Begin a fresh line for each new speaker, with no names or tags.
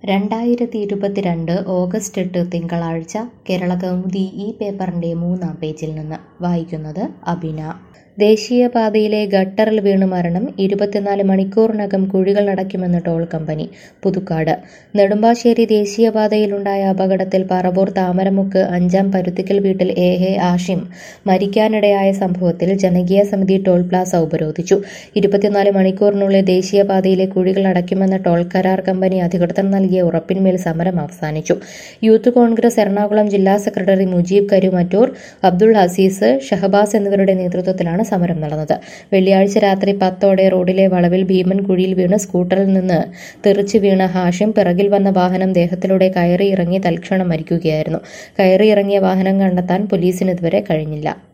രണ്ടായിരത്തി ഇരുപത്തിരണ്ട് ഓഗസ്റ്റ് എട്ട് തിങ്കളാഴ്ച കേരള കൗമുദി ഈ പേപ്പറിന്റെ മൂന്നാം പേജിൽ നിന്ന് വായിക്കുന്നത് അബിന ദേശീയപാതയിലെ ഗട്ടറിൽ വീണ് മരണം ഇരുപത്തിനാല് മണിക്കൂറിനകം കുഴികൾ അടയ്ക്കുമെന്ന് ടോൾ കമ്പനി പുതുക്കാട് നെടുമ്പാശ്ശേരി ദേശീയപാതയിലുണ്ടായ അപകടത്തിൽ പറവൂർ താമരമുക്ക് അഞ്ചാം പരുത്തിക്കൽ വീട്ടിൽ എ എ ആഷിം മരിക്കാനിടയായ സംഭവത്തിൽ ജനകീയ സമിതി ടോൾ പ്ലാസ ഉപരോധിച്ചു ഇരുപത്തിനാല് മണിക്കൂറിനുള്ളിൽ ദേശീയപാതയിലെ കുഴികൾ അടയ്ക്കുമെന്ന ടോൾ കരാർ കമ്പനി അധികൃതർ നൽകിയ ഉറപ്പിന്മേൽ സമരം അവസാനിച്ചു യൂത്ത് കോൺഗ്രസ് എറണാകുളം ജില്ലാ സെക്രട്ടറി മുജീബ് കരുമറ്റൂർ അബ്ദുൾ അസീസ് ഷഹബാസ് എന്നിവരുടെ നേതൃത്വത്തിലാണ് സമരം നടന്നത് വെള്ളിയാഴ്ച രാത്രി പത്തോടെ റോഡിലെ വളവിൽ ഭീമൻ കുഴിയിൽ വീണ് സ്കൂട്ടറിൽ നിന്ന് തെറിച്ചു വീണ ഹാഷിം പിറകിൽ വന്ന വാഹനം ദേഹത്തിലൂടെ കയറി ഇറങ്ങി തൽക്ഷണം മരിക്കുകയായിരുന്നു കയറി ഇറങ്ങിയ വാഹനം കണ്ടെത്താൻ പോലീസിന് ഇതുവരെ കഴിഞ്ഞില്ല